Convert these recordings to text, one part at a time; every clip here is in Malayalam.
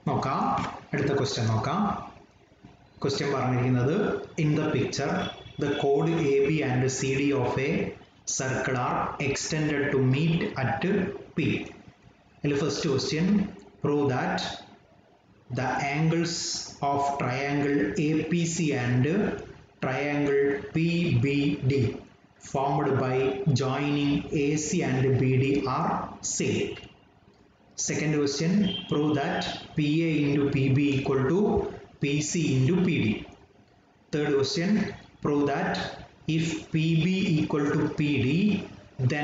നോക്കാം അടുത്ത ക്വസ്റ്റ്യൻ നോക്കാം ക്വസ്റ്റ്യൻ പറഞ്ഞിരിക്കുന്നത് ഇൻ ദ പിക്ചർ ദ കോഡ് A B and C D of a circle are extended to meet at P അതിൽ first question prove that the angles of triangle APC and triangle PBD formed by joining AC and BD are same. Second question, prove that PA into PB equal to PC into PD. Third question, prove that if PB equal to PD, then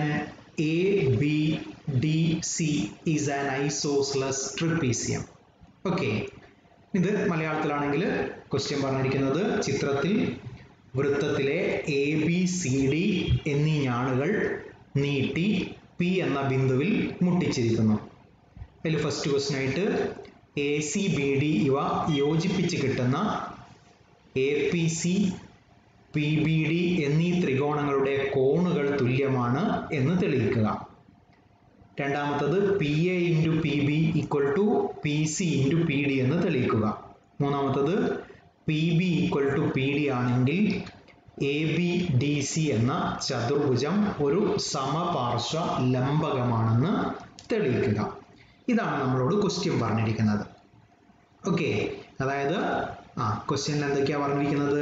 ABDC is an isosceles trapezium. Okay ഇത് മലയാളത്തിലാണെങ്കിൽ ക്വസ്റ്റ്യൻ പറഞ്ഞിരിക്കുന്നത് ചിത്രത്തിൽ വൃത്തത്തിലെ എ ബി സി ഡി എന്നീ ഞാണുകൾ നീട്ടി പി എന്ന ബിന്ദുവിൽ മുട്ടിച്ചിരിക്കുന്നു അതിൽ ഫസ്റ്റ് ക്വസ്റ്റ്യൻ ആയിട്ട് എ സി ബി ഡി ഇവ യോജിപ്പിച്ച് കിട്ടുന്ന A P C P B D എന്നീ ത്രികോണങ്ങളുടെ കോണുകൾ തുല്യമാണ് എന്ന് തെളിയിക്കുക രണ്ടാമത്തത് P A into P B equal to P C into P D എന്ന് തെളിയിക്കുക മൂന്നാമത്തത് P B equal to P D ആണെങ്കിൽ എ ബി ഡി സി എന്ന ചതുർഭുജം ഒരു സമപാർശ്വ ലംബകമാണെന്ന് തെളിയിക്കുക ഇതാണ് നമ്മളോട് ക്വസ്റ്റ്യൻ പറഞ്ഞിരിക്കുന്നത് ഓക്കെ അതായത് ആ ക്വസ്റ്റ്യനിൽ എന്തൊക്കെയാ പറഞ്ഞിരിക്കുന്നത്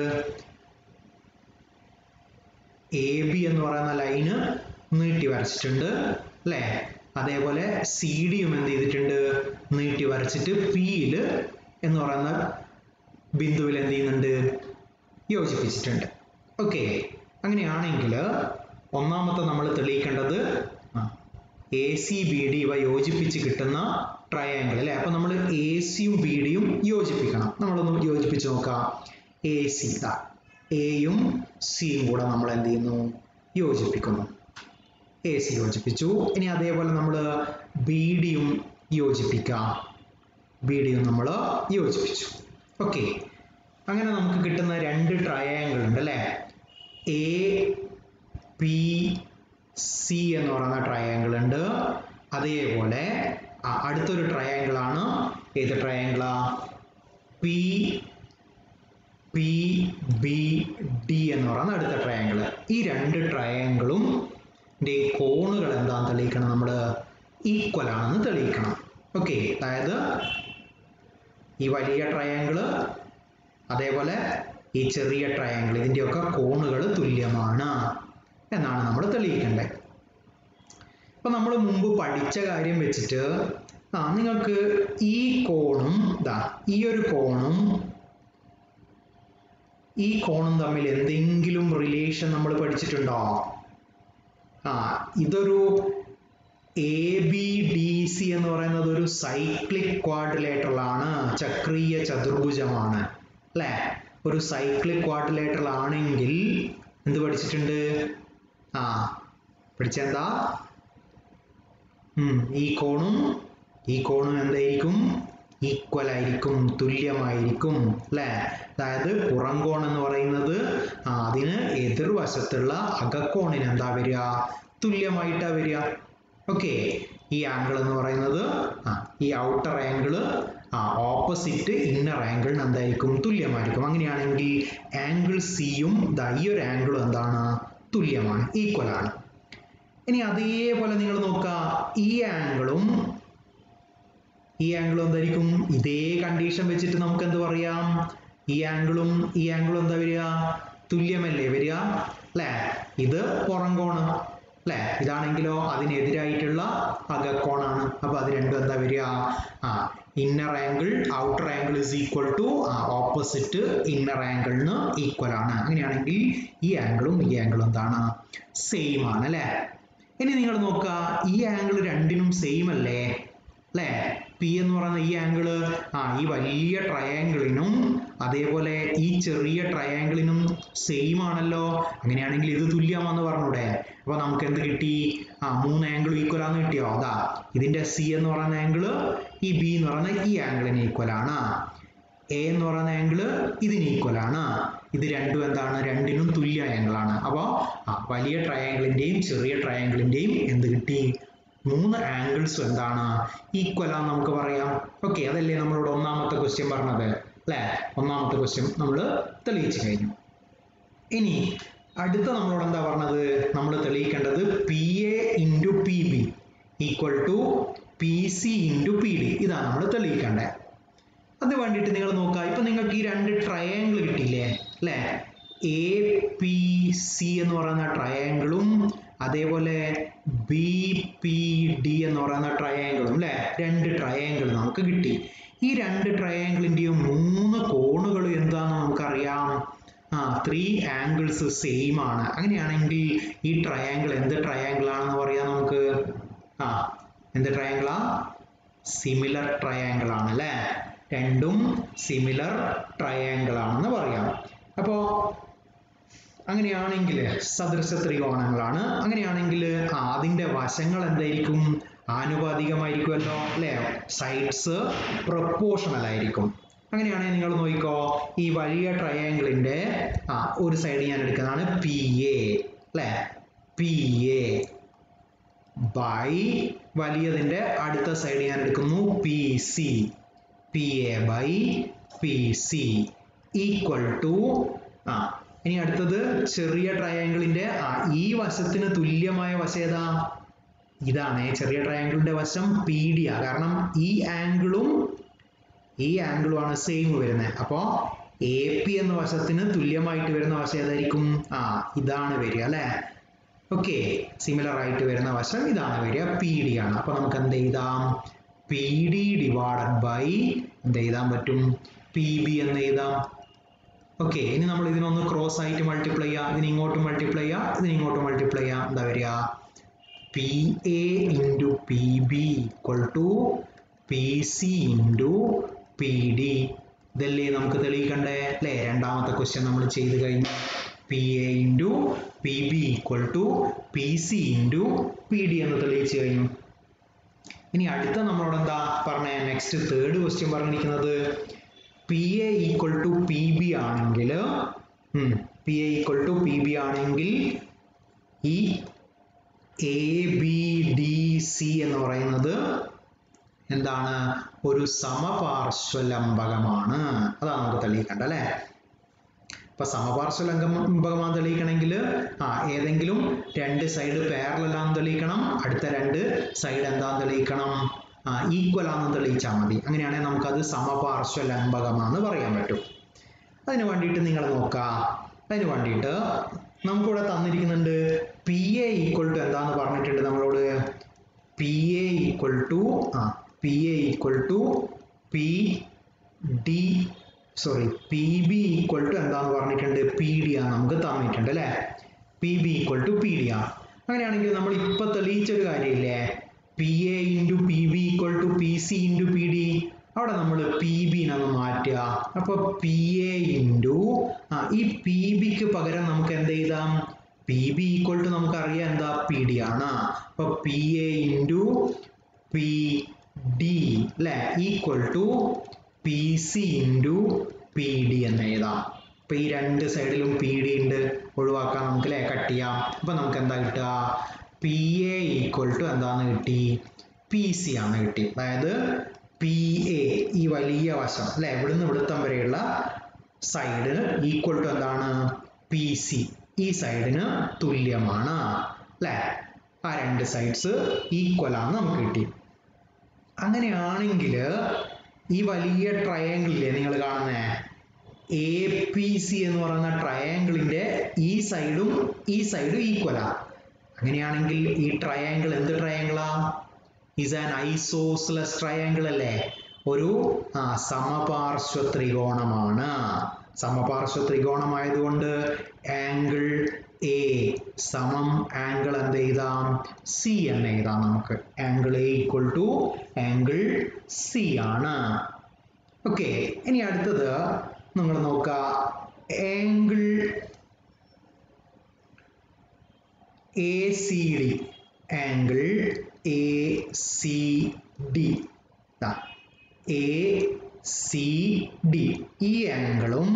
എ ബി എന്ന് പറയുന്ന ലൈന് നീട്ടി വരച്ചിട്ടുണ്ട് അല്ലേ അതേപോലെ സി ഡിയും എന്ത് ചെയ്തിട്ടുണ്ട് നീട്ടി വരച്ചിട്ട് പിയിൽ എന്ന് പറയുന്ന ബിന്ദുവിൽ എന്ത് ചെയ്യുന്നുണ്ട് യോജിപ്പിച്ചിട്ടുണ്ട് ഓക്കെ അങ്ങനെയാണെങ്കിൽ ഒന്നാമത്തെ നമ്മൾ തെളിയിക്കേണ്ടത് എ സി ബി ഡി ഇവ യോജിപ്പിച്ച് കിട്ടുന്ന ട്രയാങ്കിൾ അല്ലേ അപ്പൊ നമ്മൾ എ സിയും ബി ഡിയും യോജിപ്പിക്കണം നമ്മളൊന്ന് യോജിപ്പിച്ച് നോക്കാം എ സി എയും സിയും കൂടെ നമ്മൾ എന്ത് ചെയ്യുന്നു യോജിപ്പിക്കുന്നു എ സി യോജിപ്പിച്ചു ഇനി അതേപോലെ നമ്മൾ ബി ഡിയും യോജിപ്പിക്കാം ബി ഡിയും നമ്മൾ യോജിപ്പിച്ചു ഓക്കെ അങ്ങനെ നമുക്ക് കിട്ടുന്ന രണ്ട് ട്രയാങ്കിൾ ഉണ്ട് അല്ലേ എ പി സി എന്ന് പറയുന്ന ട്രയാങ്കിൾ ഉണ്ട് അതേപോലെ അടുത്തൊരു ട്രയാങ്കിൾ ആണ് ഏത് ട്രയാങ്കിളാ പി പി ബി ഡി എന്ന് പറയുന്ന അടുത്ത ട്രയാങ്കിൾ ഈ രണ്ട് ട്രയാങ്കിളും കോണുകൾ എന്താണെന്ന് തെളിയിക്കണം നമ്മൾ ഈക്വൽ ആണെന്ന് തെളിയിക്കണം ഓക്കെ അതായത് ഈ വലിയ ട്രയാങ്കിള് അതേപോലെ ഈ ചെറിയ ട്രയാങ്കിൾ ഇതിൻ്റെയൊക്കെ കോണുകൾ തുല്യമാണ് എന്നാണ് നമ്മൾ തെളിയിക്കേണ്ടത് അപ്പൊ നമ്മൾ മുമ്പ് പഠിച്ച കാര്യം വെച്ചിട്ട് ആ നിങ്ങൾക്ക് ഈ കോണും ഇതാ ഈ ഒരു കോണും ഈ കോണും തമ്മിൽ എന്തെങ്കിലും റിലേഷൻ നമ്മൾ പഠിച്ചിട്ടുണ്ടോ ആ ഇതൊരു എ ബി ഡി സി എന്ന് പറയുന്നത് ഒരു സൈക്ലിക് ക്വാഡ്രിലേറ്ററൽ ആണ് ചക്രീയ ചതുർഭുജമാണ് അല്ലെ ഒരു സൈക്ലിക് ക്വാഡ്രിലേറ്ററൽ ആണെങ്കിൽ എന്ത് പഠിച്ചിട്ടുണ്ട് ആ പഠിച്ചെന്താ ഈ കോണും ഈ കോണും എന്തായിരിക്കും ഈക്വൽ ആയിരിക്കും തുല്യമായിരിക്കും അല്ലെ അതായത് പുറംകോൺ എന്ന് പറയുന്നത് അതിന് എതിർവശത്തുള്ള അകക്കോണിന് എന്താ വരിക തുല്യമായിട്ടാ വരിക ഓക്കെ ഈ ആംഗിൾ എന്ന് പറയുന്നത് ആ ഈ ഔട്ടർ ആംഗിള് ആ ഓപ്പോസിറ്റ് ഇന്നർ ആംഗിളിന് എന്തായിരിക്കും തുല്യമായിരിക്കും അങ്ങനെയാണെങ്കിൽ ആംഗിൾ സിയും ഈ ഒരു ആംഗിളും എന്താണ് തുല്യമാണ് ഈക്വൽ ആണ് ഇനി അതേപോലെ നിങ്ങൾ നോക്കുക ഈ ആംഗിളും ഈ ആംഗിളും എന്തായിരിക്കും ഇതേ കണ്ടീഷൻ വെച്ചിട്ട് നമുക്ക് എന്ത് പറയാം ഈ ആംഗിളും ഈ ആംഗിളും എന്താ വരിക തുല്യമല്ലേ വരിക അല്ലേ ഇത് പുറംകോണ് അല്ലേ ഇതാണെങ്കിലോ അതിനെതിരായിട്ടുള്ള അകക്കോണാണ് അപ്പൊ അത് രണ്ടും എന്താ വരിക ആ inner angle outer angle is equal to opposite inner ആംഗിളിന് ഈക്വൽ ആണ് അങ്ങനെയാണെങ്കിൽ ഈ ആംഗിളും ഈ ആംഗിളും എന്താണ് സെയിം ആണ് അല്ലേ ഇനി നിങ്ങൾ നോക്കുക ഈ ആംഗിൾ രണ്ടിനും സെയിം അല്ലേ അല്ലേ പി എന്ന് പറയുന്ന ഈ ആംഗിള് ആ ഈ വലിയ ട്രയാങ്കിളിനും അതേപോലെ ഈ ചെറിയ ട്രയാങ്കിളിനും സെയിം ആണല്ലോ അങ്ങനെയാണെങ്കിൽ ഇത് തുല്യമാണെന്ന് പറഞ്ഞൂടെ അപ്പൊ നമുക്ക് എന്ത് കിട്ടി ആ മൂന്ന് ആംഗിൾ ഈക്വൽ ആണെന്ന് കിട്ടിയോ അതാ ഇതിന്റെ സി എന്ന് പറയുന്ന ആംഗിള് ഈ ബി എന്ന് പറയുന്ന ഈ ആംഗിളിന് ഈക്വൽ ആണ് എ എന്ന് പറയുന്ന ആംഗിള് ഇതിന് ഈക്വൽ ആണ് ഇത് രണ്ടും എന്താണ് രണ്ടിനും തുല്യ ആംഗിൾ ആണ് അപ്പോൾ ആ വലിയ ട്രയാങ്കിളിന്റെയും ചെറിയ ട്രയാങ്കിളിന്റെയും എന്ത് കിട്ടി മൂന്ന് ആംഗിൾസും എന്താണ് ഈക്വൽ ആണെന്ന് നമുക്ക് പറയാം ഓക്കെ അതല്ലേ നമ്മളോട് ഒന്നാമത്തെ ക്വസ്റ്റ്യൻ പറഞ്ഞത് അല്ലെ ഒന്നാമത്തെ ക്വസ്റ്റ്യൻ നമ്മൾ തെളിയിച്ചു കഴിഞ്ഞു ഇനി അടുത്ത നമ്മളോട് എന്താ പറഞ്ഞത് നമ്മൾ തെളിയിക്കേണ്ടത് P A into P B equal to P C into P D ഇതാണ് നമ്മൾ തെളിയിക്കേണ്ടത് അത് വേണ്ടിയിട്ട് നിങ്ങൾ നോക്കുക ഇപ്പൊ നിങ്ങൾക്ക് ഈ രണ്ട് ട്രയാങ്കിൾ കിട്ടിയില്ലേ അല്ലേ എ പി സി എന്ന് പറയുന്ന ട്രയാങ്കിളും അതേപോലെ ബി പി ഡി എന്ന് പറയുന്ന ട്രയാങ്കിളും അല്ലേ രണ്ട് ട്രയാങ്കിൾ നമുക്ക് കിട്ടി ഈ രണ്ട് ട്രയാങ്കിളിന്റെയും മൂന്ന് കോണുകൾ എന്താണെന്ന് നമുക്കറിയാം ആ ത്രീ ആംഗിൾസ് സെയിം ആണ് അങ്ങനെയാണെങ്കിൽ ഈ ട്രയാങ്കിൾ എന്ത് ട്രയാങ്കിൾ ആണെന്ന് പറയാം നമുക്ക് ആ എന്ത് ട്രയാങ്കിളാ സിമിലർ ട്രയാങ്കിൾ ആണ് അല്ലേ രണ്ടും സിമിലർ ട്രയാങ്കിൾ ആണെന്ന് പറയാം അപ്പോ അങ്ങനെയാണെങ്കിൽ സദൃശ ത്രികോണങ്ങളാണ് അങ്ങനെയാണെങ്കിൽ ആ, അതിന്റെ വശങ്ങൾ എന്തായിരിക്കും ആനുപാതികമായിരിക്കുമല്ലോ അല്ലെ സൈഡ്സ് പ്രൊപ്പോർഷണൽ ആയിരിക്കും അങ്ങനെയാണെങ്കിൽ നിങ്ങൾ നോക്കിക്കോ ഈ വലിയ ട്രയാങ്കിളിന്റെ ആ ഒരു സൈഡ് ഞാൻ എടുക്കുന്നതാണ് പി എ അല്ലെ പി എ ബൈ വലിയതിന്റെ അടുത്ത സൈഡ് ഞാൻ എടുക്കുന്നു P C P A by P C equal to ആ ഇനി അടുത്തത് ചെറിയ ട്രയാങ്കിളിന്റെ ആ ഈ വശത്തിന് തുല്യമായ വശം ഏതാ ഇതാണ് ചെറിയ ട്രയാങ്കിളിന്റെ വശം പി ഡി ആ കാരണം ഈ ആംഗിളും ഈ ആംഗിളും ആണ് സെയിം വരുന്നത് അപ്പോ എ പി എന്ന വശത്തിന് തുല്യമായിട്ട് വരുന്ന വശം ഏതായിരിക്കും ആ ഇതാണ് വരിക അല്ലെ ഓക്കെ സിമിലർ ആയിട്ട് വരുന്ന വശം ഇതാണ് വരിക പി ഡി ആണ് അപ്പൊ നമുക്ക് എന്ത് എഴുതാം പി ഡി ഡിവൈഡഡ് ബൈ എന്ത് എഴുതാൻ പറ്റും പി ബി എന്ന് എഴുതാം ഓക്കെ ഇനി നമ്മൾ ഇതിനൊന്ന് ക്രോസ് ആയിട്ട് മൾട്ടിപ്ലൈ ചെയ്യാം ഇതിന് ഇങ്ങോട്ട് മൾട്ടിപ്ലൈ ചെയ്യാം ഇതിന് ഇങ്ങോട്ട് മൾട്ടിപ്ലൈ ചെയ്യാം എന്താ വരിക P A into P B equal to P C into P D ഇതല്ലേ നമുക്ക് തെളിയിക്കണ്ടേ അല്ലേ രണ്ടാമത്തെ ക്വസ്റ്റ്യൻ നമ്മൾ ചെയ്ത് കഴിഞ്ഞു P A into P B equal to P C into P D എന്ന് തെളിയിച്ചു കഴിഞ്ഞു ഇനി അടുത്ത നമ്മളോട് എന്താ പറഞ്ഞേ നെക്സ്റ്റ് തേർഡ് ക്വസ്റ്റ്യൻ പറഞ്ഞിരിക്കുന്നത് P A equal to P B ആണെങ്കിൽ P A equal to P B ആണെങ്കിൽ ഈ എ ബി ഡി സി എന്ന് പറയുന്നത് എന്താണ് ഒരു സമപാർശ്വലംബകമാണ് അതാണ് നമുക്ക് തെളിയിക്കേണ്ടത് അല്ലെ ഇപ്പൊ സമപാർശ്വലംബകമാണ് തെളിയിക്കണമെങ്കിൽ ആ ഏതെങ്കിലും രണ്ട് സൈഡ് പാരലാന്ന് തെളിയിക്കണം അടുത്ത രണ്ട് സൈഡ് എന്താന്ന് തെളിയിക്കണം ആ ഈക്വൽ ആണെന്ന് തെളിയിച്ചാൽ മതി അങ്ങനെയാണെങ്കിൽ നമുക്കത് സമപാർശ്വലംബകമാണെന്ന് പറയാൻ പറ്റും അതിന് വേണ്ടിയിട്ട് നിങ്ങൾ നോക്കുക അതിന് വേണ്ടിയിട്ട് നമുക്കിവിടെ തന്നിരിക്കുന്നുണ്ട് പി എ ഈക്വൽ ടു എന്താന്ന് പറഞ്ഞിട്ടുണ്ട് നമ്മളോട് പി എ ഈക്വൽ ടു ആ P A equal to P D sorry P B equal to എന്താന്ന് പറഞ്ഞിട്ടുണ്ട് പി ഡി ആണ് നമുക്ക് തന്നിട്ടുണ്ട് അല്ലേ P B equal to P D ആണ് അങ്ങനെയാണെങ്കിൽ നമ്മൾ ഇപ്പൊ തെളിയിച്ചൊരു കാര്യമില്ലേ P A into P B equal to P C into P D അവിടെ നമ്മൾ പി ബിനൊന്ന് മാറ്റുക അപ്പൊ പി എ ഇൻറ്റു ആ ഈ പി ബിക്ക് പകരം നമുക്ക് എന്ത് എഴുതാം പി ബി ഈക്വൽ ടു നമുക്കറിയാം എന്താ പി ഡി ആണ് അപ്പൊ P A into P D അല്ലെ equal to P C into P D എന്ന് എഴുതാം അപ്പൊ ഈ രണ്ട് സൈഡിലും പി ഡി ഉണ്ട് ഒഴിവാക്കാൻ നമുക്ക് അല്ലെ കട്ട് ചെയ്യാം അപ്പൊ നമുക്ക് എന്താ കിട്ടുക പി എ ഈക്വൽ ടു എന്താന്ന് കിട്ടി പി സി ആണ് കിട്ടി അതായത് പി എ ഈ വലിയ വശം അല്ലെ ഇവിടുന്ന് ഇവിടുത്തം വരെയുള്ള സൈഡ് ഈക്വൽ ടു എന്താണ് പി സി ഈ സൈഡിന് തുല്യമാണ് അല്ലെ ആ രണ്ട് സൈഡ്സ് ഈക്വൽ ആണ് നമുക്ക് കിട്ടി അങ്ങനെയാണെങ്കിൽ ഈ വലിയ ട്രയാങ്കിളില്ലേ നിങ്ങൾ കാണുന്നേ എ പി സി എന്ന് പറയുന്ന ട്രയാങ്കിളിന്റെ ഈ സൈഡും ഈ സൈഡും ഈക്വലാ അങ്ങനെയാണെങ്കിൽ ഈ ട്രയാങ്കിൾ എന്ത് ട്രയാങ്കിളാ ഇസ് ആൻ ഐസോസ്ലസ് ട്രയാങ്കിൾ അല്ലേ ഒരു ആ, സമപാർശ്വ ത്രികോണമാണ് സമപാർശ്വ ത്രികോണമായതുകൊണ്ട് ആംഗിൾ എ സമം ആംഗിൾ എന്ത് എഴുതാം സി എന്ന് എഴുതാം നമുക്ക് angle A equal to angle C ആണ് ഓക്കെ ഇനി അടുത്തത് നിങ്ങൾ നോക്കുക angle A C D angle A C D A C D ഈ ആംഗിളും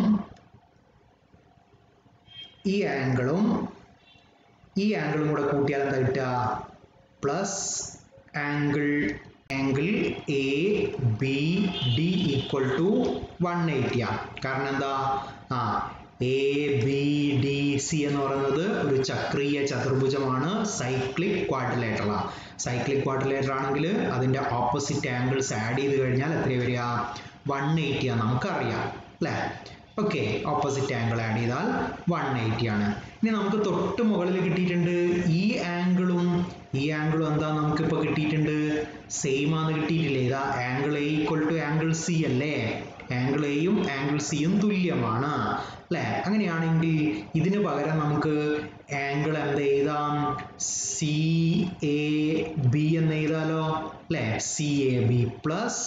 ഈ ആംഗിളും ഈ ആംഗിളും കൂടെ കൂട്ടിയാൽ എന്താ കിട്ടുക plus angle angle A B D equal to one eighty ആണ് കാരണം എന്താ ആ എ ബി ഡി സി എന്ന് പറയുന്നത് ഒരു ചക്രീയ ചതുർഭുജമാണ് സൈക്ലിക് ക്വാഡ്രിലേറ്റർ ആണ് സൈക്ലിക് ക്വാഡ്രിലേറ്റർ ആണെങ്കിൽ അതിന്റെ ഓപ്പോസിറ്റ് ആംഗിൾസ് ആഡ് ചെയ്ത് കഴിഞ്ഞാൽ എത്ര വരിക വൺ എയ്റ്റി ആണ് നമുക്കറിയാം അല്ലേ ഓക്കെ ഓപ്പോസിറ്റ് ആംഗിൾ ആഡ് ചെയ്താൽ വൺ എയ്റ്റി ആണ് ഇനി നമുക്ക് തൊട്ട് മുകളിൽ കിട്ടിയിട്ടുണ്ട് ഈ ആംഗിളും ഈ ആംഗിളും എന്താ നമുക്ക് ഇപ്പൊ കിട്ടിയിട്ടുണ്ട് സെയിം ആണ് കിട്ടിയിട്ടില്ലേ ഇതാ angle A equal to angle C അല്ലേ ആംഗിൾ എയും ആംഗിൾ സിയും തുല്യമാണ് അല്ലെ അങ്ങനെയാണെങ്കിൽ ഇതിന് പകരം നമുക്ക് ആംഗിൾ എന്ത് എഴുതാം സി എ ബി എന്ന് എഴുതാലോ അല്ലെ C A B plus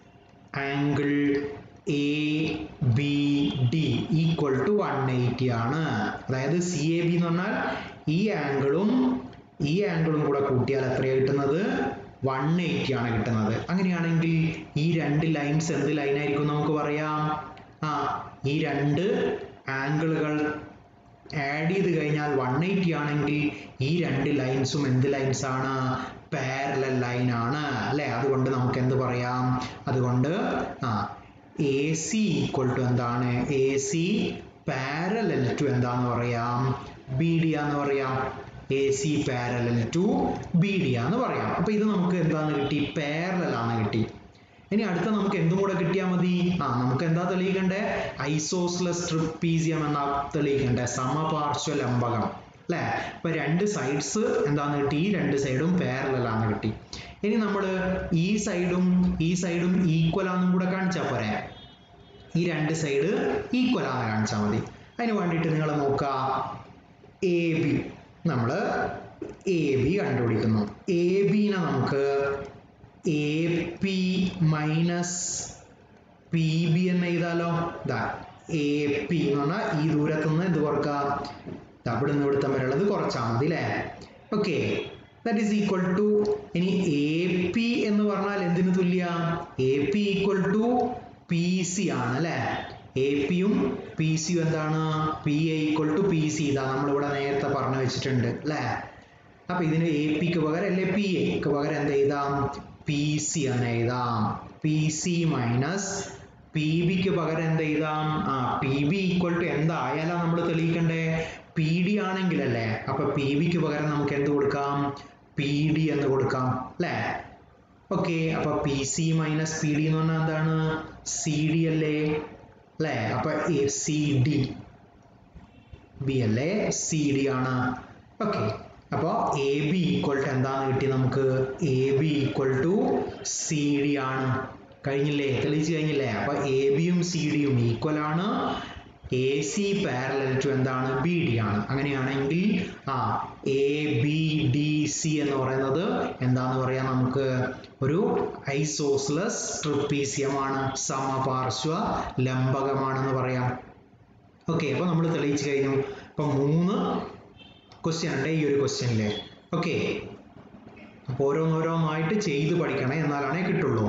angle A B D equal to one eighty ആണ് അതായത് സി എ ബി എന്ന് പറഞ്ഞാൽ ഈ ആംഗിളും ഈ ആംഗിളും കൂടെ കൂട്ടിയാൽ എത്രയാണ് കിട്ടുന്നത് വൺ എയ്റ്റി ആണ് കിട്ടുന്നത് അങ്ങനെയാണെങ്കിൽ ഈ രണ്ട് ലൈൻസ് എന്ത് ലൈൻ ആയിരിക്കും നമുക്ക് പറയാം ആ ഈ രണ്ട് ആംഗിളുകൾ ആഡ് ചെയ്ത് കഴിഞ്ഞാൽ വൺ എയ്റ്റി ആണെങ്കിൽ ഈ രണ്ട് ലൈൻസും എന്ത് ലൈൻസ് ആണ് പാരലൽ ലൈൻ ആണ് അല്ലെ അതുകൊണ്ട് നമുക്ക് എന്ത് പറയാം അതുകൊണ്ട് ആ എ സി ഈക്വൽ ടു എന്താണ് എ സി പാരലൽ ടു എന്താന്ന് പറയാം ബി ഡി എന്ന് പറയാം A C parallel to B D എന്ന് പറയാം അപ്പൊ ഇത് നമുക്ക് എന്താന്ന് കിട്ടി പാരലൽ ആണ് കിട്ടി ഇനി അടുത്ത നമുക്ക് എന്തും കൂടെ കിട്ടിയാൽ മതി ആ നമുക്ക് എന്താ തെളിയിക്കണ്ടേ ഐസോസ്ലസ് ട്രിപ്പീസിയം എന്നാ തെളിയിക്കണ്ടേ സമപാർശ്വ ലംബകം അല്ലെ അപ്പൊ രണ്ട് സൈഡ്സ് എന്താന്ന് കിട്ടി ഈ രണ്ട് സൈഡും പാരലൽ ആണ് കിട്ടി ഇനി നമ്മൾ ഈ സൈഡും ഈ സൈഡും ഈക്വൽ ആണെന്നും കൂടെ കാണിച്ചാൽ പോരെ ഈ രണ്ട് സൈഡ് ഈക്വൽ ആണ് കാണിച്ചാൽ മതി അതിന് വേണ്ടിയിട്ട് നിങ്ങൾ നോക്കുക എ ബി നമ്മൾ എ ബി കണ്ടുപിടിക്കുന്നു എ ബിനെ നമുക്ക് A P minus P B എന്ന് എഴുതാലോ ഇതാ എ പി എന്ന് പറഞ്ഞാൽ ഈ ദൂരത്ത് നിന്ന് ഇത് കുറക്കാം അവിടെ നിന്ന് ഇവിടുത്തെ വരെയുള്ളത് കുറച്ചാൽ മതി അല്ലേ okay that is equal to ഇനി എ പി എന്ന് പറഞ്ഞാൽ എന്തിനു തുല്യ A P equal to P C ആണ് അല്ലെ എ പിയും പി സിയും എന്താണ് P A equal to P C ഇതാ നമ്മളിവിടെ നേരത്തെ പറഞ്ഞു വെച്ചിട്ടുണ്ട് അല്ലേ അപ്പൊ ഇതിന് എ പിക്ക് പകരം അല്ലെ പി എക്ക് പകരം എന്ത് എഴുതാം പി സി എന്ന് എഴുതാം പി സി മൈനസ് പി ബിക്ക് പകരം എന്ത് എഴുതാം ആ പി ബി ഈക്വൽ ടു എന്തായാലും നമ്മൾ തെളിയിക്കണ്ടേ പി ഡി ആണെങ്കിലല്ലേ അപ്പൊ പി ബിക്ക് പകരം നമുക്ക് എന്ത് കൊടുക്കാം പി ഡി എന്ന് കൊടുക്കാം അല്ലേ ഓക്കെ അപ്പൊ P C minus P D എന്ന് പറഞ്ഞാൽ എന്താണ് സി ഡി അല്ലേ അല്ലേ അപ്പൊ സി ഡി ബി അല്ലേ സി ഡി ആണ് ഓക്കെ അപ്പോൾ എ ബി ഈക്വൽ ടു എന്താന്ന് കിട്ടി നമുക്ക് A B equal to C D ആണ് കഴിഞ്ഞില്ലേ തെളിയിച്ച് കഴിഞ്ഞില്ലേ അപ്പൊ എ ബിയും സി ഡിയും ഈക്വൽ ആണ് എ സി പാരലൽ ടു എന്താണ് ബി ഡി ആണ് അങ്ങനെയാണെങ്കിൽ ആ എ ബി ഡി സി എന്ന് പറയുന്നത് എന്താന്ന് പറയാം നമുക്ക് ഒരു ഐസോസ്ലസ് ട്രിപ്പീസിയമാണ് സമപാർശ്വ ലംബകമാണെന്ന് പറയാം ഓക്കെ അപ്പൊ നമ്മൾ തെളിയിച്ചു കഴിഞ്ഞു അപ്പൊ മൂന്ന് ക്വസ്റ്റ്യൻ ഉണ്ട് ഈ ഒരു ക്വസ്റ്റ്യനില് ഓക്കെ അപ്പൊ ഓരോന്നോരോന്നായിട്ട് ചെയ്ത് പഠിക്കണേ എന്നാലാണേ കിട്ടുള്ളൂ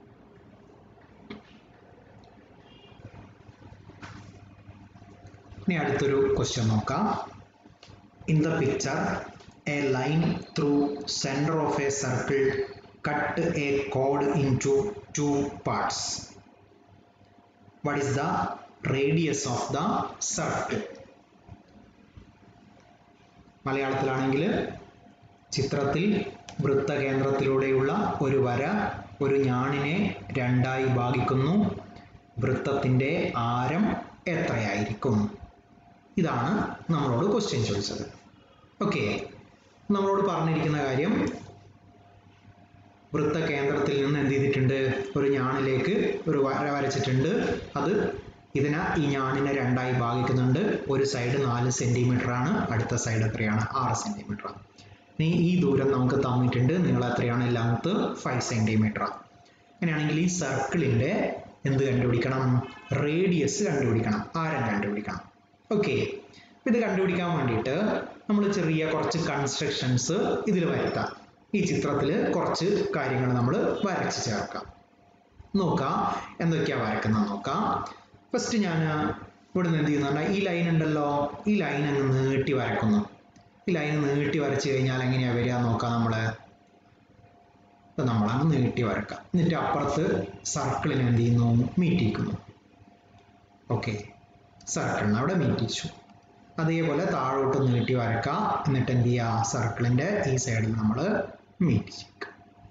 ഇനി അടുത്തൊരു ക്വസ്റ്റ്യൻ നോക്കാം in the picture a line through centre of a circle cut a കോഡ് into two parts what is the radius of the circle മലയാളത്തിലാണെങ്കിൽ ചിത്രത്തിൽ വൃത്തകേന്ദ്രത്തിലൂടെയുള്ള ഒരു വര ഒരു ഞാണിനെ രണ്ടായി ഭാഗിക്കുന്നു വൃത്തത്തിൻ്റെ ആരം എത്രയായിരിക്കും ഇതാണ് നമ്മളോട് ക്വസ്റ്റ്യൻ ചോദിച്ചത് ഓക്കെ നമ്മളോട് പറഞ്ഞിരിക്കുന്ന കാര്യം വൃത്തകേന്ദ്രത്തിൽ നിന്ന് എന്ത് ചെയ്തിട്ടുണ്ട് ഒരു ഞാണിലേക്ക് ഒരു വര വരച്ചിട്ടുണ്ട് അത് ഇതിനെ ഈ ഞാണിനെ രണ്ടായി ഭാഗിക്കുന്നുണ്ട് ഒരു സൈഡ് നാല് സെന്റിമീറ്റർ ആണ് അടുത്ത സൈഡ് എത്രയാണ് ആറ് സെന്റിമീറ്റർ ആണ് ഇനി ഈ ദൂരം നമുക്ക് തന്നിട്ടുണ്ട് നിങ്ങൾ എത്രയാണ് ലെങ്ത് ഫൈവ് സെന്റിമീറ്റർ അങ്ങനെയാണെങ്കിൽ ഈ സർക്കിളിന്റെ എന്ത് കണ്ടുപിടിക്കണം റേഡിയസ് കണ്ടുപിടിക്കണം ആരം കണ്ടുപിടിക്കണം ഓക്കെ ഇത് കണ്ടുപിടിക്കാൻ വേണ്ടിയിട്ട് നമ്മൾ ചെറിയ കുറച്ച് കൺസ്ട്രക്ഷൻസ് ഇതിൽ വരുത്താം ഈ ചിത്രത്തിൽ കുറച്ച് കാര്യങ്ങൾ നമ്മൾ വരച്ച് ചേർക്കാം നോക്കാം എന്തൊക്കെയാ വരക്കുന്നത് നോക്കാം ഫസ്റ്റ് ഞാൻ ഇവിടുന്ന് എന്ത് ചെയ്യുന്നുണ്ട് ഈ ലൈൻ ഉണ്ടല്ലോ ഈ ലൈൻ അങ്ങ് നീട്ടി വരക്കുന്നു ഈ ലൈൻ നീട്ടി വരച്ചു കഴിഞ്ഞാൽ എങ്ങനെയാ വരിക നോക്കാം നമ്മൾ അപ്പൊ നമ്മളങ്ങ് നീട്ടി വരക്കാം എന്നിട്ട് അപ്പുറത്ത് സർക്കിളിന് എന്ത് ചെയ്യുന്നു മീറ്റിക്കുന്നു ഓക്കെ സർക്കിളിന് അവിടെ മീറ്റിച്ചു അതേപോലെ താഴോട്ട് നീട്ടി വരക്കാം എന്നിട്ട് എന്ത് ചെയ്യുക സർക്കിളിന്റെ ഈ സൈഡിൽ നമ്മൾ മീറ്റിച്ചേക്കുക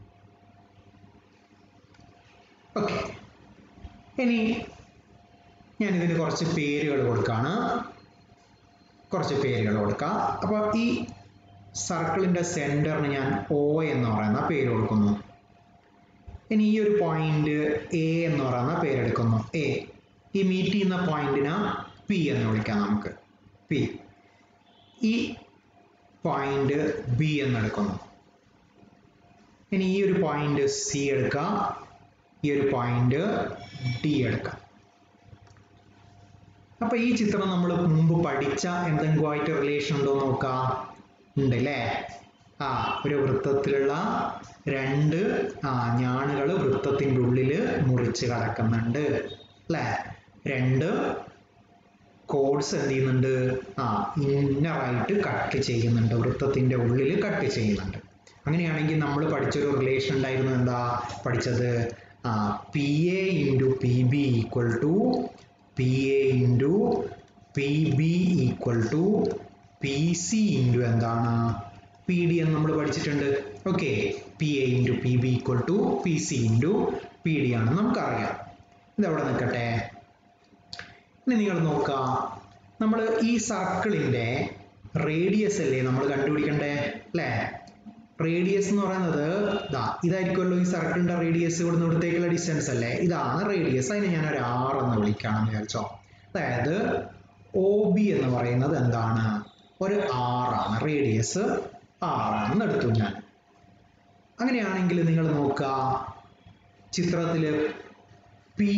ഓക്കെ ഇനി ഞാൻ ഇതിന് കുറച്ച് പേരുകൾ കൊടുക്കാണ് കുറച്ച് പേരുകൾ കൊടുക്കാം അപ്പോൾ ഈ സർക്കിളിന്റെ സെന്ററിന് ഞാൻ ഒ എന്ന് പറയുന്ന പേര് കൊടുക്കുന്നു ഇനി ഈ ഒരു പോയിന്റ് എ എന്ന് പറയുന്ന പേരെടുക്കുന്നു എ ഈ മീറ്റ് ചെയ്യുന്ന പോയിന്റിന് പി എന്ന് വിളിക്കാം നമുക്ക് പി ഈ പോയിന്റ് ബി എന്നെടുക്കുന്നു ഇനി ഈ ഒരു പോയിന്റ് സി എടുക്കാം ഈ ഒരു പോയിന്റ് ഡി എടുക്കാം അപ്പൊ ഈ ചിത്രം നമ്മൾ മുമ്പ് പഠിച്ച എന്തെങ്കിലും ആയിട്ട് റിലേഷൻ ഉണ്ടോ നോക്കാം ഉണ്ട് അല്ലേ ആ ഒരു വൃത്തത്തിലുള്ള രണ്ട് ആ ഞാണുകൾ വൃത്തത്തിൻ്റെ ഉള്ളിൽ മുറിച്ച് കടക്കുന്നുണ്ട് അല്ലേ രണ്ട് കോഡ്സ് എന്ത് ചെയ്യുന്നുണ്ട് ആ ഇന്നറായിട്ട് കട്ട് ചെയ്യുന്നുണ്ട് വൃത്തത്തിന്റെ ഉള്ളിൽ കട്ട് ചെയ്യുന്നുണ്ട് അങ്ങനെയാണെങ്കിൽ നമ്മൾ പഠിച്ചൊരു റിലേഷൻ ഉണ്ടായിരുന്നു എന്താ പഠിച്ചത് ആ P A into P B equal to P A into P B equal to P C into എന്താണ് പി ഡി എന്ന് നമ്മൾ പഠിച്ചിട്ടുണ്ട് okay P A into P B equal to P C into P D ആണെന്ന് നമുക്കറിയാം ഇതവിടെ നിൽക്കട്ടെ ഇനി നിങ്ങൾ നോക്കുക നമ്മൾ ഈ സർക്കിളിന്റെ റേഡിയസ് അല്ലേ നമ്മൾ കണ്ടുപിടിക്കണ്ടേ അല്ലേ റേഡിയസ് എന്ന് പറയുന്നത് ഇതാ ഇതായിരിക്കുമല്ലോ ഈ സർക്കിളിന്റെ റേഡിയസ് ഇവിടുന്ന് ഇവിടത്തേക്കുള്ള ഡിസ്റ്റൻസ് അല്ലേ ഇതാണ് റേഡിയസ് അതിനെ ഞാൻ ഒരു ആർ എന്ന് വിളിക്കാണെന്ന് വിചാരിച്ചോ അതായത് ഒ ബി എന്ന് പറയുന്നത് എന്താണ് ഒരു ആറാണ് റേഡിയസ് ആറാണെന്ന് എടുത്തു ഞാൻ അങ്ങനെയാണെങ്കിൽ നിങ്ങൾ നോക്കുക ചിത്രത്തില് പി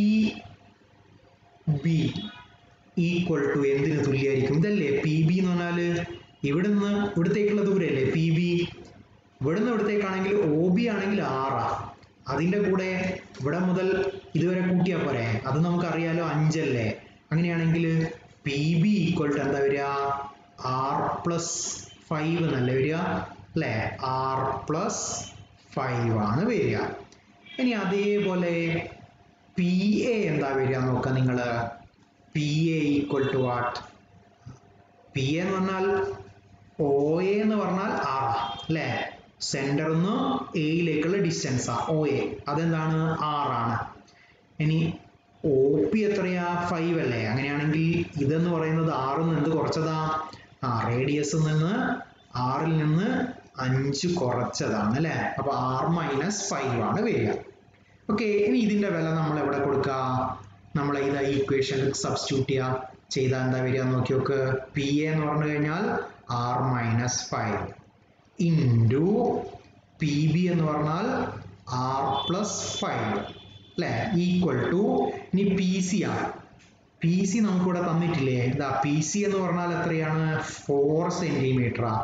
ബി ഈക്വൽ ടു എന്തിന് തുല്യമായിരിക്കും ഇതല്ലേ പി ബി എന്ന് പറഞ്ഞാല് ഇവിടുന്ന് ഇവിടത്തേക്കുള്ള ദൂരല്ലേ പി ബി ഇവിടുന്ന് ഇവിടത്തേക്കാണെങ്കിൽ ഒ ബി ആണെങ്കിൽ ആറാ അതിന്റെ കൂടെ ഇവിടെ മുതൽ ഇതുവരെ കൂട്ടിയാ പോരെ അത് നമുക്കറിയാലോ അഞ്ചല്ലേ അങ്ങനെയാണെങ്കിൽ പി ബി ഈക്വൽ ടു എന്താ വരിക ആർ പ്ലസ് ഫൈവ് എന്നല്ലേ വരിക അല്ലേ ആർ പ്ലസ് ഫൈവ് ആണ് വരിക ഇനി അതേപോലെ പി എ എന്താ വരിക നോക്കുക നിങ്ങൾ P A equal to what P A എന്ന് പറഞ്ഞാൽ ഒ എ എന്ന് പറഞ്ഞാൽ ആർ അല്ലേ സെന്ററിൽ നിന്ന് എയിലേക്കുള്ള ഡിസ്റ്റൻസ് ആ ഒ എ അതെന്താണ് ആറാണ് ഇനി ഒ പി എത്രയാ ഫൈവ് അല്ലേ അങ്ങനെയാണെങ്കിൽ ഇതെന്ന് പറയുന്നത് ആറിൽ നിന്ന് എന്ത് കുറച്ചതാ ആ റേഡിയസിൽ നിന്ന് ആറിൽ നിന്ന് അഞ്ച് കുറച്ചതാണ് അല്ലേ അപ്പൊ ആർ മൈനസ് ഫൈവ് ആണ് വരിക ഓക്കെ ഇനി ഇതിന്റെ വില നമ്മൾ എവിടെ കൊടുക്കുക നമ്മൾ ഇത് ഈക്വേഷൻ സബ്സ്റ്റിറ്റ്യൂട്ട് ചെയ്യുക ചെയ്താൽ എന്താ വരിക നോക്കി നോക്ക് പി എ എന്ന് പറഞ്ഞു കഴിഞ്ഞാൽ R minus five into P B എന്ന് പറഞ്ഞാൽ ആർ പ്ലസ് ഫൈവ് അല്ലെ ഈക്വൽ ടു ഇനി പി സി ആണ് പി സി നമുക്കിവിടെ തന്നിട്ടില്ലേ എന്താ പി സി എന്ന് പറഞ്ഞാൽ എത്രയാണ് ഫോർ സെന്റിമീറ്റർ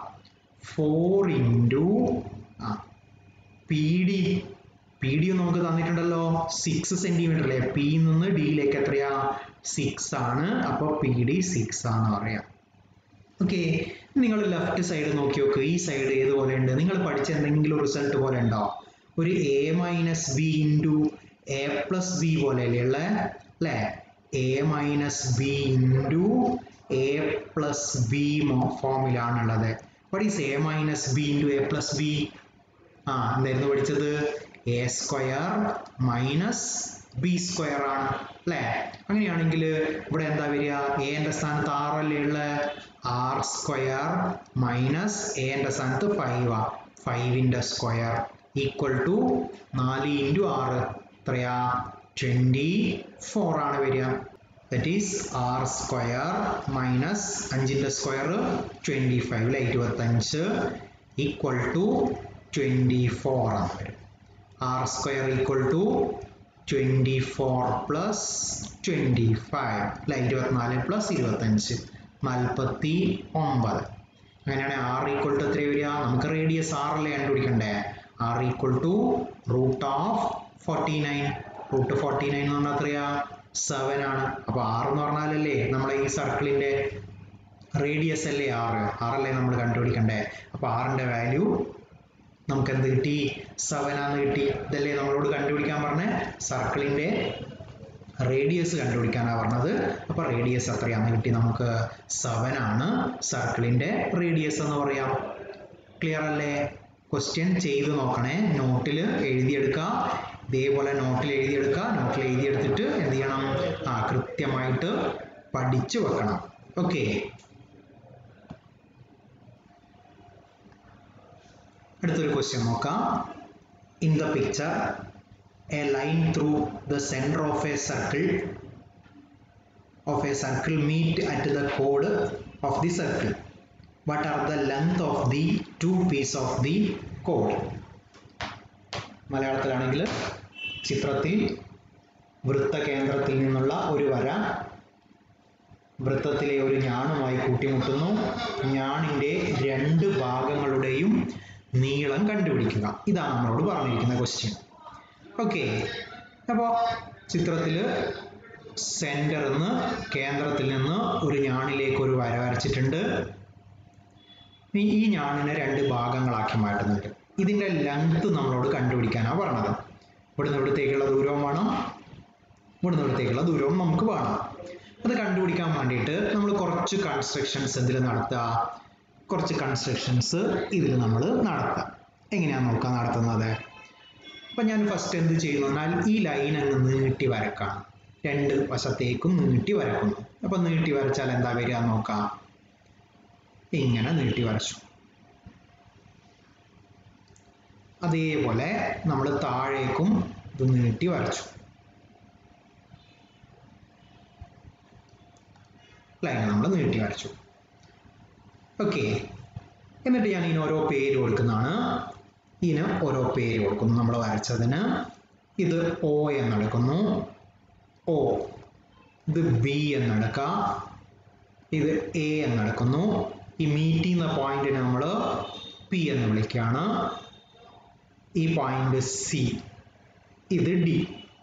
ഫോർ ഇൻറ്റു ആ പി ഡി പി ഡി നമുക്ക് തന്നിട്ടുണ്ടല്ലോ സിക്സ് സെന്റിമീറ്റർ അല്ലേ പി നിന്ന് ഡിയിലേക്ക് എത്രയാ സിക്സ് ആണ് അപ്പൊ പി ഡി സിക്സ് ആണ് പറയാം ഓക്കെ നിങ്ങൾ ലെഫ്റ്റ് സൈഡ് നോക്കി നോക്ക് ഈ സൈഡ് ഏതുപോലെ ഉണ്ട് നിങ്ങൾ പഠിച്ച എന്തെങ്കിലും റിസൾട്ട് പോലെ ഉണ്ടോ ഒരു A minus B into A plus B പോലെയല്ലേ ഉള്ള അല്ലേ A minus B into A plus B ഫോമിലാണുള്ളത് what is A minus B into A plus B ആ എന്തായിരുന്നു പഠിച്ചത് A square minus B square ആണ് അല്ലേ അങ്ങനെയാണെങ്കിൽ ഇവിടെ എന്താ വരിക എന്റെ സ്ഥാനത്ത് ആറല്ലേ ഉള്ള ആർ സ്ക്വയർ മൈനസ് എന്റെ സ്ഥാനത്ത് ഫൈവ് ആ ഫൈവിന്റെ സ്ക്വയർ ഈക്വൽ ടു നാല് ഇൻറ്റു ആറ് എത്രയാ ട്വന്റി ഫോർ ആണ് വരിക that is R square minus അഞ്ചിന്റെ സ്ക്വയർ ട്വന്റി ഫൈവ് അല്ലെ ഇരുപത്തഞ്ച് ഈക്വൽ ടു ട്വന്റി ഫോർ ആണ് വരും R square equal to twenty four plus twenty five അല്ലെ ഇരുപത്തിനാല് പ്ലസ് ഇരുപത്തഞ്ച് നാൽപ്പത്തി ഒമ്പത് അങ്ങനെയാണെങ്കിൽ ആർ ഈക്വൽ ടു എത്ര വരിക നമുക്ക് റേഡിയസ് ആറല്ലേ കണ്ടുപിടിക്കണ്ടേ R equal to root of forty nine root forty nine എന്ന് പറഞ്ഞാൽ എത്രയാ സെവൻ ആണ് അപ്പൊ ആറ് എന്ന് പറഞ്ഞാലല്ലേ നമ്മളെ ഈ സർക്കിളിന്റെ റേഡിയസ് അല്ലേ ആറ് ആറല്ലേ നമ്മൾ കണ്ടുപിടിക്കണ്ടേ അപ്പൊ ആറിന്റെ വാല്യൂ നമുക്ക് എന്ത് കിട്ടി സെവൻ ആന്ന് കിട്ടി ഇതല്ലേ നമ്മളോട് കണ്ടുപിടിക്കാൻ പറഞ്ഞ സർക്കിളിന്റെ റേഡിയസ് കണ്ടുപിടിക്കാനാണ് പറഞ്ഞത് അപ്പൊ റേഡിയസ് എത്രയാന്ന് കിട്ടി നമുക്ക് സെവൻ ആണ് സർക്കിളിന്റെ റേഡിയസ് എന്ന് പറയാം ക്ലിയർ അല്ലേ ക്വസ്റ്റ്യൻ ചെയ്ത് നോക്കണേ നോട്ടിൽ എഴുതിയെടുക്കുക ഇതേപോലെ നോട്ടിൽ എഴുതിയെടുക്കുക നോട്ടിൽ എഴുതിയെടുത്തിട്ട് എന്ത് ചെയ്യണം ആ കൃത്യമായിട്ട് പഠിച്ചു വെക്കണം ഓക്കെ അടുത്തൊരു ക്വസ്റ്റ്യൻ നോക്കാം in the picture a line through the centre of a circle of a circle meet at the chord of the circle. What are the length of the two piece of the chord? മലയാളത്തിലാണെങ്കിൽ ചിത്രത്തിൽ വൃത്തകേന്ദ്രത്തിൽ നിന്നുള്ള ഒരു വര വൃത്തത്തിലെ ഒരു ഞാണുമായി കൂട്ടിമുട്ടുന്നു ഞാണിന്റെ രണ്ട് ഭാഗങ്ങളുടെയും നീളം കണ്ടുപിടിക്കുക ഇതാണ് നമ്മളോട് പറഞ്ഞിരിക്കുന്ന ക്വസ്റ്റ്യൻ ഓക്കെ അപ്പോൾ ചിത്രത്തിൽ സെന്ററിൽ നിന്ന് കേന്ദ്രത്തിൽ നിന്ന് ഒരു ഞാണിലേക്ക് ഒരു വര വരച്ചിട്ടുണ്ട് ഇനി ഈ ഞാണിനെ രണ്ട് ഭാഗങ്ങളാക്കി മാറ്റുന്നുണ്ട് ഇതിന്റെ ലെങ്ത് നമ്മളോട് കണ്ടുപിടിക്കാനാണ് പറഞ്ഞത് ഇവിടുന്ന് ഇവിടത്തേക്കുള്ള ദൂരവും വേണം ഇവിടുന്ന് ഇവിടത്തേക്കുള്ള ദൂരവും നമുക്ക് വേണം അത് കണ്ടുപിടിക്കാൻ വേണ്ടിയിട്ട് നമ്മൾ കുറച്ച് കൺസ്ട്രക്ഷൻസ് എന്തിൽ നടത്തുക കുറച്ച് കൺസ്ട്രക്ഷൻസ് ഇതിൽ നമ്മൾ നടത്തുക എങ്ങനെയാണ് നോക്കാം നടത്തുന്നത് അപ്പം ഞാൻ ഫസ്റ്റ് എന്ത് ചെയ്യുന്നു എന്നാൽ ഈ ലൈൻ അങ്ങ് നീട്ടി വരക്കാം രണ്ട് വശത്തേക്കും നീട്ടി വരക്കുന്നു അപ്പൊ നീട്ടി വരച്ചാൽ എന്താ വരിക നോക്കാം ഇങ്ങനെ നീട്ടി വരച്ചു അതേപോലെ നമ്മൾ താഴേക്കും ഇത് നീട്ടി വരച്ചു ലൈൻ നമ്മൾ നീട്ടി വരച്ചു ഓക്കെ എന്നിട്ട് ഞാൻ ഇതിന് ഓരോ പേര് കൊടുക്കുന്നതാണ് ഇതിന് ഓരോ പേര് കൊടുക്കുന്നു നമ്മൾ വരച്ചതിന് ഇത് ഒ എന്നെടുക്കുന്നു ഒ ഇത് ബി എന്നെടുക്കാം ഇത് എ എന്നെടുക്കുന്നു ഈ മീറ്റ് ചെയ്യുന്ന പോയിന്റിനെ നമ്മൾ പി എന്ന് വിളിക്കുകയാണ് ഈ പോയിന്റ് സി ഇത് ഡി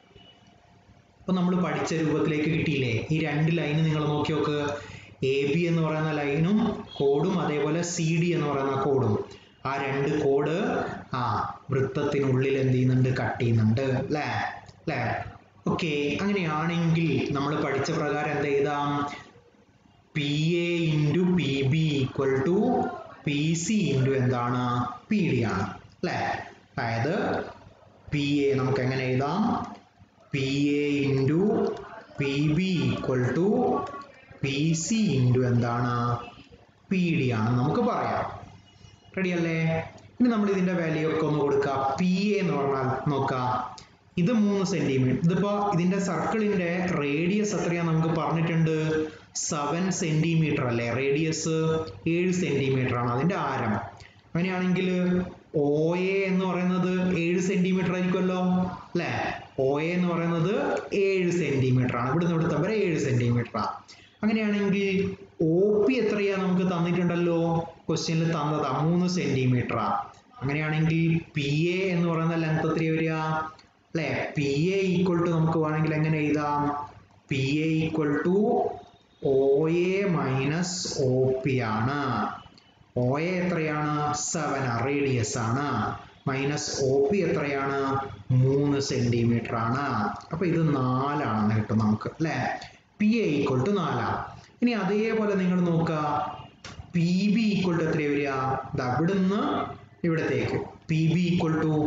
അപ്പൊ നമ്മൾ പഠിച്ച രൂപത്തിലേക്ക് കിട്ടിയില്ലേ ഈ രണ്ട് ലൈന് നിങ്ങൾ നോക്കി നോക്ക് എ ബി എന്ന് പറയുന്ന ലൈനും കോഡും അതേപോലെ സി ഡി എന്ന് പറയുന്ന കോഡും ആ രണ്ട് കോഡ് ആ വൃത്തത്തിനുള്ളിൽ എന്ത് ചെയ്യുന്നുണ്ട് കട്ട് ചെയ്യുന്നുണ്ട് അല്ലേ അല്ലേ ഓക്കെ അങ്ങനെയാണെങ്കിൽ നമ്മൾ പഠിച്ച പ്രകാരം എന്ത് എഴുതാം P A into P B equal to P C into എന്താണ് പി ഡി ആണ് അല്ലേ അതായത് പി എ നമുക്ക് എങ്ങനെ എഴുതാം P A into P B equal to P C into എന്താണ് പി ഡി ആണ് നമുക്ക് പറയാം റെഡി അല്ലേ ഇനി നമ്മൾ ഇതിന്റെ വാല്യൂ ഒക്കെ ഒന്ന് കൊടുക്കുക പി എ എന്ന് പറഞ്ഞാൽ നോക്കാം ഇത് മൂന്ന് സെന്റിമീറ്റർ ഇതിപ്പോ ഇതിന്റെ സർക്കിളിന്റെ റേഡിയസ് എത്രയാ നമുക്ക് പറഞ്ഞിട്ടുണ്ട് സെവൻ സെന്റിമീറ്റർ അല്ലേ റേഡിയസ് ഏഴ് സെന്റിമീറ്റർ ആണ് അതിന്റെ ആരം അങ്ങനെയാണെങ്കിൽ ഒ എ എന്ന് പറയുന്നത് ഏഴ് സെന്റിമീറ്റർ ആയിരിക്കുമല്ലോ അല്ലെ ഒ എ എന്ന് പറയുന്നത് ഏഴ് സെന്റിമീറ്റർ ആണ് ഇവിടുന്ന് ഇവിടുത്തെ വരെ ഏഴ് സെന്റിമീറ്റർ ആണ് അങ്ങനെയാണെങ്കിൽ ഒ പി എത്രയാ നമുക്ക് തന്നിട്ടുണ്ടല്ലോ ക്വസ്റ്റ്യനിൽ തന്നതാ മൂന്ന് സെന്റിമീറ്റർ അങ്ങനെയാണെങ്കിൽ പി എ എന്ന് പറയുന്ന ലെങ്ത് എത്രയാ വരിക അല്ലെ പി എ ഈക്വൽ ടു നമുക്ക് വേണമെങ്കിൽ എങ്ങനെ എഴുതാം P A equal to O A minus O P ആണ് ഒ എ എത്രയാണ് സെവൻ റേഡിയസ് ആണ് മൈനസ് ഒ പി എത്രയാണ് മൂന്ന് സെന്റിമീറ്റർ ആണ് അപ്പൊ ഇത് നാലാണെന്ന് കിട്ടും നമുക്ക് അല്ലെ പി എ ഈക്വൽ ടു നാലാണ് ഇനി അതേപോലെ നിങ്ങൾ നോക്കുക പി ബി ഈക്വൽ ടു എത്രയാ വരിക ദാ ഇവിടുന്ന് ഇവിടത്തേക്ക് P B equal to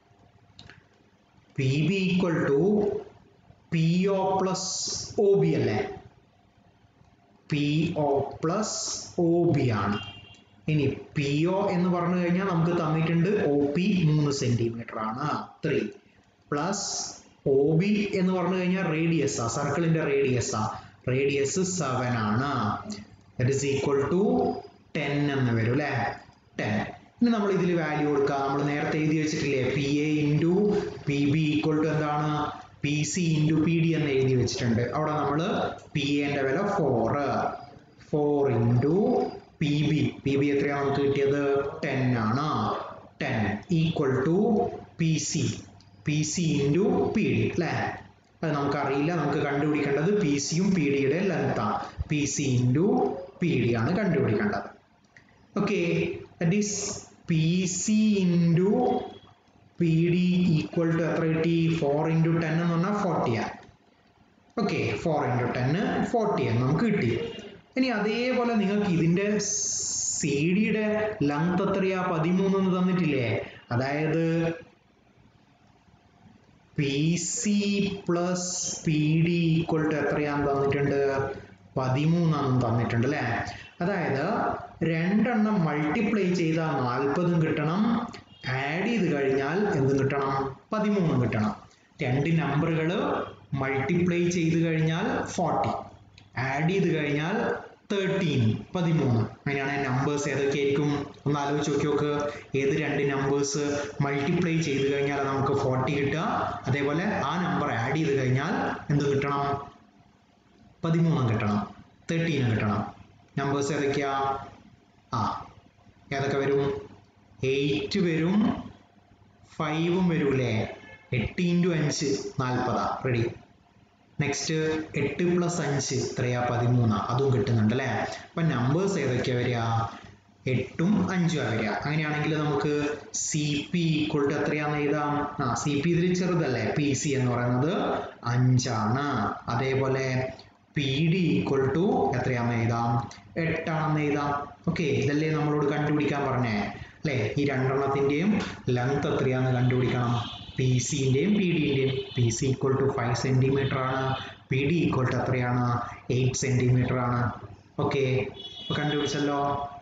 P B equal to P O plus O B അല്ലേ P O plus O B ആണ് ഇനി പി ഒ എന്ന് പറഞ്ഞു കഴിഞ്ഞാൽ നമുക്ക് തന്നിട്ടുണ്ട് ഒ പി മൂന്ന് സെന്റിമീറ്റർ ആണ് ത്രീ പ്ലസ് ഒ ബി എന്ന് പറഞ്ഞു കഴിഞ്ഞാൽ റേഡിയസ് ആ സർക്കിളിന്റെ റേഡിയസ് ആ റേഡിയസ് സെവൻ ആണ് that is equal to ten എന്ന് വരും അല്ലേ ടെൻ ഇനി നമ്മൾ ഇതിൽ വാല്യൂ കൊടുക്കുക നമ്മൾ നേരത്തെ എഴുതി വെച്ചിട്ടില്ലേ P A into P B equal to എന്താണ് P C into P D എന്ന് എഴുതി വെച്ചിട്ടുണ്ട് അവിടെ നമ്മൾ പി എന്റെ വില four four into P B P B എത്രയാണ് നമുക്ക് കിട്ടിയത് ടെൻ ആണ് ten equal to P C P C into P D അല്ലേ അത് നമുക്കറിയില്ല നമുക്ക് കണ്ടുപിടിക്കേണ്ടത് പി സിയും പി ഡിയുടെ ലെങ്താണ് P C into P D ആണ് കണ്ടുപിടിക്കേണ്ടത് okay that is P C into P D equal to എത്ര കിട്ടി ഫോർ ഇൻറ്റു ടെൻ എന്ന് പറഞ്ഞാൽ ഫോർട്ടിയാണ് ഓക്കെ ഫോർ ഇൻറ്റു ടെന്ന് ഫോർട്ടിയാണ് നമുക്ക് കിട്ടി ഇനി അതേപോലെ നിങ്ങൾക്ക് ഇതിൻ്റെ സി ഡിയുടെ ലെങ്ത് എത്രയാ പതിമൂന്ന് എന്ന് തന്നിട്ടില്ലേ അതായത് P C plus P D equal to എത്രയാന്ന് തന്നിട്ടുണ്ട് പതിമൂന്നാണെന്ന് തന്നിട്ടുണ്ട് അല്ലേ അതായത് രണ്ടെണ്ണം മൾട്ടിപ്ലൈ ചെയ്താൽ നാൽപ്പതും കിട്ടണം ആഡ് ചെയ്ത് കഴിഞ്ഞാൽ എന്തും കിട്ടണം പതിമൂന്നും കിട്ടണം രണ്ട് നമ്പറുകൾ മൾട്ടിപ്ലൈ ചെയ്ത് കഴിഞ്ഞാൽ ഫോർട്ടി ആഡ് ചെയ്ത് കഴിഞ്ഞാൽ തേർട്ടീൻ പതിമൂന്ന് അങ്ങനെയാണ് നമ്പേഴ്സ് ഏതൊക്കെയായിരിക്കും ഒന്ന് ആലോചിച്ച് നോക്കി നോക്ക് ഏത് രണ്ട് നമ്പേഴ്സ് മൾട്ടിപ്ലൈ ചെയ്ത് കഴിഞ്ഞാൽ നമുക്ക് ഫോർട്ടി കിട്ടുക അതേപോലെ ആ നമ്പർ ആഡ് ചെയ്ത് കഴിഞ്ഞാൽ എന്ത് കിട്ടണം പതിമൂന്നും കിട്ടണം തേർട്ടീനും കിട്ടണം നമ്പേഴ്സ് ഏതൊക്കെയാ ആ ഏതൊക്കെ വരും എയ്റ്റ് വരും ഫൈവും വരൂലേ എട്ട് ഇൻറ്റു അഞ്ച് നാൽപ്പതാ റെഡി നെക്സ്റ്റ് എട്ട് പ്ലസ് അഞ്ച് എത്രയാ പതിമൂന്നാ അതും കിട്ടുന്നുണ്ട് അല്ലേ അപ്പൊ നമ്പേഴ്സ് ഏതൊക്കെയാ വരിക എട്ടും അഞ്ചും വരിക അങ്ങനെയാണെങ്കിൽ നമുക്ക് സി പി ഈക്വൾ ടു എത്രയാന്ന് എഴുതാം ആ സി പി ഇതിൽ ചെറുതല്ലേ പി സി എന്ന് പറയുന്നത് അഞ്ചാണ് അതേപോലെ പി ഡി ഈക്വൾ ടു എത്രയാണെന്ന് എഴുതാം എട്ടാണെന്ന് എഴുതാം ഓക്കെ ഇതല്ലേ നമ്മളോട് കണ്ടുപിടിക്കാൻ പറഞ്ഞേ അല്ലേ ഈ രണ്ടെണ്ണത്തിൻ്റെയും ലെങ്ത് എത്രയാന്ന് കണ്ടുപിടിക്കണം പി സിൻ്റെയും പി ഡിൻ്റെയും P C equal to five centimetre ആണ് പി ഡി ഈക്വൽ ടു എത്രയാണ് എയ്റ്റ് സെൻറ്റിമീറ്റർ ആണ് ഓക്കെ അപ്പോൾ കണ്ടുപിടിച്ചല്ലോ